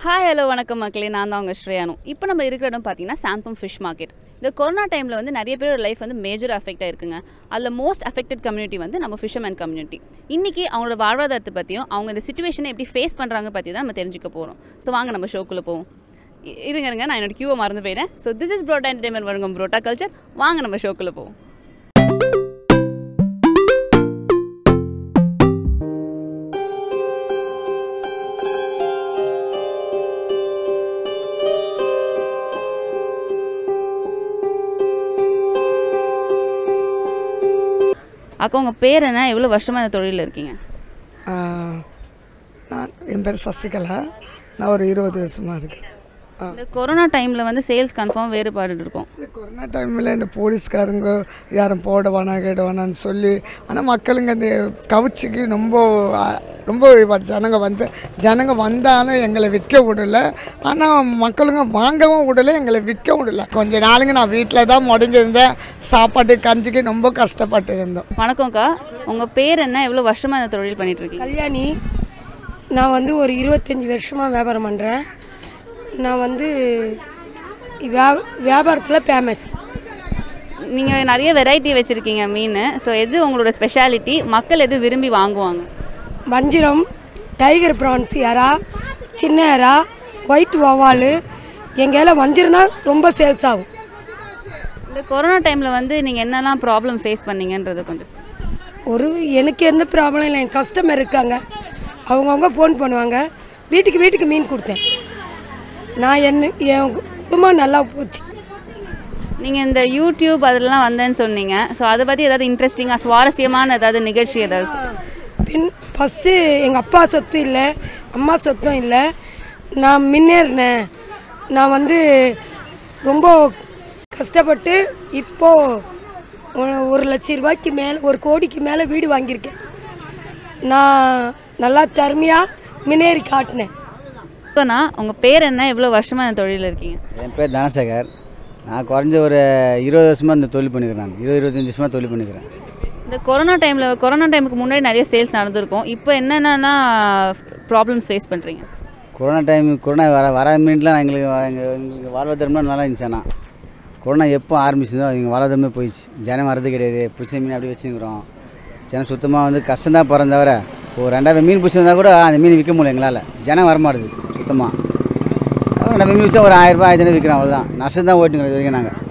Hi hello வணக்கம் மக்களே நான் தான் உங்கள் ஸ்ரேயானு இப்போ நம்ம இருக்கிற இடம் பார்த்தீங்கன்னா சாந்தம் ஃபிஷ் மார்க்கெட் இந்த கொரோனா டைமில் வந்து நிறைய பேரோட லைஃப் வந்து மேஜர் அஃபெக்ட் ஆயிருக்குங்க அதில் மோஸ்ட் அஃபெக்டட் கம்யூனிட்டி வந்து நம்ம ஃபிஷர்மேன் கம்யூனிட்டி இன்றைக்கி அவங்களோட வாழ்வாதாரத்தை பற்றியும் அவங்க இந்த சுச்சுவேஷனை எப்படி ஃபேஸ் பண்ணுறாங்க பற்றி தான் நம்ம தெரிஞ்சுக்க போகிறோம் ஸோ வாங்க நம்ம ஷோக்குள்ளே போவோம் இ- இருங்க இருங்க நான் என்னோட கியூவை மறந்து போயிட்டேன் so this is parotta entertainment வழங்கும் ப்ரோட்டா கல்ச்சர் வாங்க நம்ம ஷோக்குள்ளே போவோம் அக்கா உங்கள் பேர் என்ன எவ்வளோ வருஷமாக இந்த தொழிலில் இருக்கீங்க ஆ, நான் என் பேர் சசிகலா நான் ஒரு இருபது வருஷமாக இருக்கேன் ஆ. இந்த கொரோனா டைமில் வந்து சேல்ஸ் கன்ஃபார்ம் வேறுபாடு இருக்கும் இந்த கொரோனா டைமில் இந்த போலீஸ்காரங்க யாரும் போட வேணாம் கேட வேணாம்னு சொல்லி ஆனால் மக்களுங்க அந்த கவுச்சிக்கு ரொம்ப ஆ, ரொம்ப இப்ப ஜனங்க வந்து ஜனங்க வந்தாலும் எங்களை விற்க விடல ஆனால் மக்களுங்க வாங்கவும் விடல எங்களை விற்க விடல கொஞ்ச நாளுங்க நான் வீட்டில் தான் முடங்கியிருந்தேன் சாப்பாட்டு கஞ்சிக்கு ரொம்ப கஷ்டப்பட்டு இருந்தோம் வணக்கம்க்கா உங்கள் பேர் என்ன எவ்வளோ வருஷமாக இந்த தொழில் பண்ணிட்டு இருக்கீங்க கல்யாணி நான் வந்து ஒரு இருபத்தஞ்சி வருஷமாக வியாபாரம் பண்ணுறேன் நான் வந்து வியா வியாபாரத்தில் ஃபேமஸ் நீங்கள் நிறைய வெரைட்டி வச்சுருக்கீங்க மீன் ஸோ எது உங்களோட ஸ்பெஷாலிட்டி மக்கள் எது விரும்பி வாங்குவாங்க வஞ்சிரம் டைகர் ப்ரான்ஸ் எறா சின்ன எறா ஒயிட் வவ்வால் எங்கேயால வஞ்சிரம் தான் ரொம்ப சேல்ஸ் ஆகும் இந்த கொரோனா டைமில் வந்து நீங்கள் என்னெல்லாம் ப்ராப்ளம் ஃபேஸ் பண்ணீங்கன்றது கொஞ்சம் ஒரு எனக்கு எந்த ப்ராப்ளம் இல்லை என் கஸ்டமர் இருக்காங்க அவங்கவுங்க ஃபோன் பண்ணுவாங்க வீட்டுக்கு வீட்டுக்கு மீன் கொடுத்தேன் நான் என்ன என் குடும்பம் நல்லா போச்சு நீங்கள் இந்த யூடியூப் அதெல்லாம் வந்தேன்னு சொன்னீங்க ஸோ அதை பற்றி ஏதாவது இன்ட்ரெஸ்டிங்காக சுவாரஸ்யமான ஏதாவது நிகழ்ச்சி ஏதாவது பின் ஃபஸ்ட்டு எங்கள் அப்பா சொத்து இல்லை அம்மா சொத்தும் இல்லை நான் முன்னேறினேன் நான் வந்து ரொம்ப கஷ்டப்பட்டு இப்போது ஒ- ஒரு லட்ச ரூபாய்க்கு மேலே ஒரு கோடிக்கு மேலே வீடு வாங்கியிருக்கேன் நான் நல்லா திறமையாக முன்னேறி காட்டினேன் அண்ணா உங்கள் பேர் என்ன எவ்வளோ வருஷமாக இந்த தொழிலில் இருக்கீங்க என் பேர் தனசேகர் நான் குறைஞ்ச ஒரு இருபது வருஷமாக இந்த தொழில் பண்ணிக்கிறேன் நான் இருபது இருபத்தஞ்சி வருஷமாக தொழில் பண்ணிக்கிறேன் இந்த கொரோனா டைமில் கொரோனா டைமுக்கு முன்னாடி நிறைய சேல்ஸ் நடந்திருக்கும் இப்போ என்னென்னா ப்ராப்ளம்ஸ் ஃபேஸ் பண்ணுறீங்க கொரோனா டைம் கொரோனா வர வர மினிட்லாம் எங்களுக்கு வா- எங்க- எங்களுக்கு வாழ்வாதாரம்லாம் நல்லா இருந்துச்சு ஆனால் கொரோனா எப்போ ஆரம்பிச்சதோ எங்கள் வாழ்வாதாரமே போயிடுச்சு ஜனம் வரது கிடையாது பிடிச்ச மீன் அப்படியே வச்சுக்கிறோம் ஜனம் சுத்தமாக வந்து கஷ்டம்தான் பிறந்தவர ஒரு ரெண்டாயிரம் மீன் பிடிச்சிருந்தா கூட அந்த மீன் விற்க முடியல எங்களால் ஜனம் வரமாட்டுது சுத்தமாக நம்ம மீன் வச்சா ஒரு ஆயிரம் ரூபாய் ஆயிரத்தி விற்கிறோம் அவ்வளோதான் நஷ்டம் தான் ஓட்டுங்க இது வரைக்கும் நாங்கள்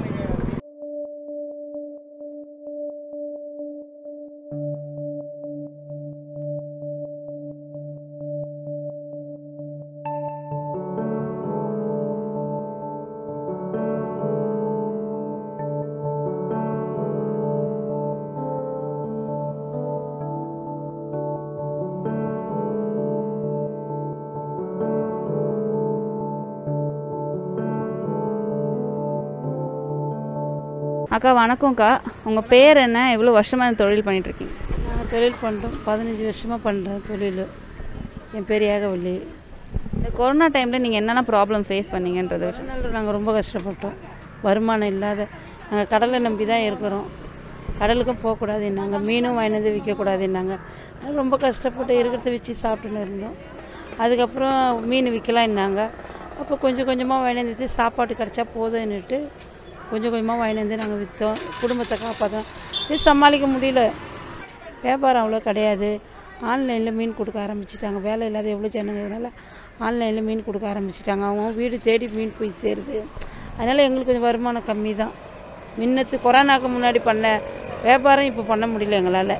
அக்கா வணக்கம்க்கா உங்கள் பேர் என்ன எவ்வளோ வருஷமாக இந்த தொழில் பண்ணிட்டு இருக்கீங்க நான் தொழில் பண்ணுறோம் பதினஞ்சு வருஷமாக பண்ணுறேன் தொழில் என் பேர் ஏகவல்லி இந்த கொரோனா டைமில் நீங்கள் என்னென்ன ப்ராப்ளம் ஃபேஸ் பண்ணீங்கன்றது நாங்கள் ரொம்ப கஷ்டப்பட்டோம் வருமானம் இல்லாத நாங்கள் கடலை நம்பி தான் இருக்கிறோம் கடலுக்கும் போகக்கூடாது நாங்கள் மீனும் வாங்கினது விற்கக்கூடாதுன்னாங்க அது ரொம்ப கஷ்டப்பட்டு இருக்கிறத வச்சு சாப்பிட்டுன்னு இருந்தோம் அதுக்கப்புறம் மீன் விற்கலான்னாங்க அப்போ கொஞ்சம் கொஞ்சமாக வாங்கினது சாப்பாட்டு கிடச்சா போதும்னுட்டு கொஞ்சம் கொஞ்சமாக வாங்கினது நாங்கள் விற்றோம் குடும்பத்தை காப்பாற்றோம் இது சமாளிக்க முடியல வியாபாரம் அவ்வளோ கிடையாது ஆன்லைனில் மீன் கொடுக்க ஆரம்பிச்சிட்டாங்க வேலை இல்லாத எவ்வளோ ஜனங்கிறதுனால ஆன்லைனில் மீன் கொடுக்க ஆரம்பிச்சிட்டாங்க அவங்க வீடு தேடி மீன் போய் சேருது அதனால் எங்களுக்கு கொஞ்சம் வருமானம் கம்மி தான் முன்னத்து கொரோனாக்கு முன்னாடி பண்ண வியாபாரம் இப்போ பண்ண முடியல எங்களால்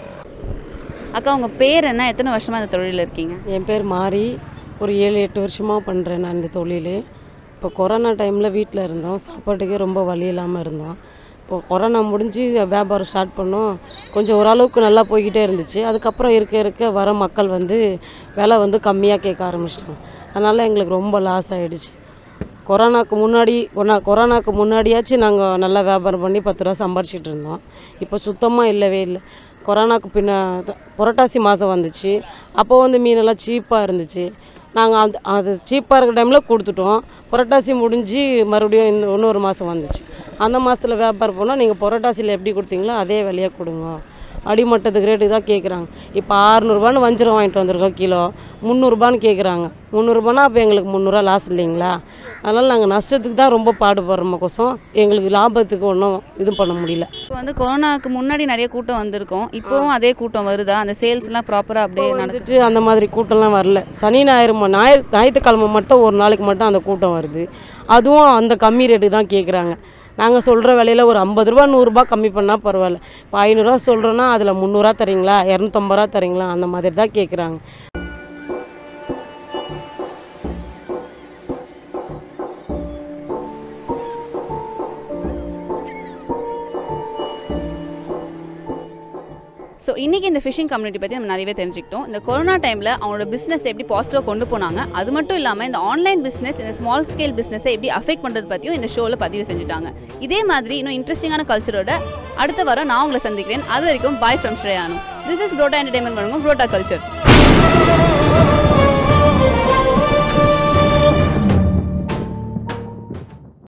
அக்கா உங்கள் பேர் என்ன எத்தனை வருஷமாக இந்த தொழிலில் இருக்கீங்க என் பேர் மாரி ஒரு ஏழு எட்டு வருஷமாக பண்ணுறேன் நான் இந்த தொழில் இப்போ கொரோனா டைமில் வீட்டில் இருந்தோம் சாப்பாட்டுக்கே ரொம்ப வழி இல்லாமல் இருந்தோம் இப்போ கொரோனா முடிஞ்சு வியாபாரம் ஸ்டார்ட் பண்ணோம் கொஞ்சம் ஓரளவுக்கு நல்லா போய்கிட்டே இருந்துச்சு அதுக்கப்புறம் இருக்க இருக்க வர மக்கள் வந்து விலை வந்து கம்மியாக கேட்க ஆரம்பிச்சிட்டாங்க அதனால் எங்களுக்கு ரொம்ப லாஸ் ஆகிடுச்சு கொரோனாக்கு முன்னாடி கொரோனா கொரோனாக்கு முன்னாடியாச்சும் நாங்கள் நல்லா வியாபாரம் பண்ணி பத்து ரூபா சம்பாரிச்சிட்டு இருந்தோம் இப்போ சுத்தமாக இல்லவே இல்லை கொரோனாக்கு பின்ன த- புரட்டாசி மாதம் வந்துச்சு அப்போ வந்து மீனெல்லாம் சீப்பாக இருந்துச்சு நாங்கள் அந்த அது சீப்பாக இருக்கிற டைமில் கொடுத்துட்டோம் புரட்டாசி முடிஞ்சு மறுபடியும் இந்த இன்னொரு மாதம் வந்துச்சு அந்த மாதத்தில் வியாபாரம் போனால் நீங்கள் புரட்டாசியில் எப்படி கொடுத்தீங்களோ அதே விலையாக கொடுங்க அடிமட்டத்துக்கு ரேட்டு தான் கேட்குறாங்க இப்போ ஆறுநூறுபான்னு வஞ்சிரம் வாங்கிட்டு வந்திருக்கோம் கிலோ முந்நூறுபான்னு கேட்குறாங்க முந்நூறுபானா அப்போ எங்களுக்கு முந்நூறுவா லாஸ் இல்லைங்களா அதனால் நாங்கள் நஷ்டத்துக்கு தான் ரொம்ப பாடுபடுறோமோக்கோசம் எங்களுக்கு லாபத்துக்கு ஒன்றும் இது பண்ண முடியல இப்போ வந்து கொரோனாக்கு முன்னாடி நிறைய கூட்டம் வந்திருக்கும் இப்போவும் அதே கூட்டம் வருதா அந்த சேல்ஸ்லாம் ப்ராப்பராக அப்படியே நடக்குது வந்துட்டு அந்த மாதிரி கூட்டம்லாம் வரல சனி ஞாயிறு ம- ஞாயிறு ஞாயிற்றுக்கிழமை மட்டும் ஒரு நாளைக்கு மட்டும் அந்த கூட்டம் வருது அதுவும் அந்த கம்மி ரேட்டு தான் கேட்குறாங்க நாங்கள் சொல்கிற விலையில ஒரு ஐம்பது ரூபா நூறுரூபா கம்மி பண்ணால் பரவாயில்ல இப்போ ஐநூறுரூவா சொல்கிறோன்னா அதில் முந்நூறுரூவா தரீங்களா இரநூத்தம்பது ரூபா தரீங்களா அந்த மாதிரி தான் கேட்குறாங்க ஸோ இன்றைக்கி இந்த ஃபிஷிங் கம்யூனிட்டி பற்றி நம்ம நிறையவே தெரிஞ்சுக்கிட்டோம் இந்த கொரோனா டைமில் அவங்களோட பிஸ்னஸ் எப்படி பாசிட்டிவாக கொண்டு போனாங்க அது மட்டும் இல்லாமல் இந்த ஆன்லைன் பிஸ்னஸ் இந்த ஸ்மால் ஸ்கேல் பிஸ்னஸை எப்படி அஃபெக்ட் பண்ணுறது பற்றியும் இந்த ஷோவில் பதிவு செஞ்சுட்டாங்க இதே மாதிரி இன்னும் இன்ட்ரெஸ்டிங்கான கல்ச்சரோட அடுத்த வாரம் நான் உங்களை சந்திக்கிறேன் அது வரைக்கும் பாய் ஃப்ரம் ஸ்ரேயானு திஸ் இஸ் ப்ரோட்டா என்டர்டைன்மெண்ட் வழங்கும் ப்ரோட்டா கல்ச்சர்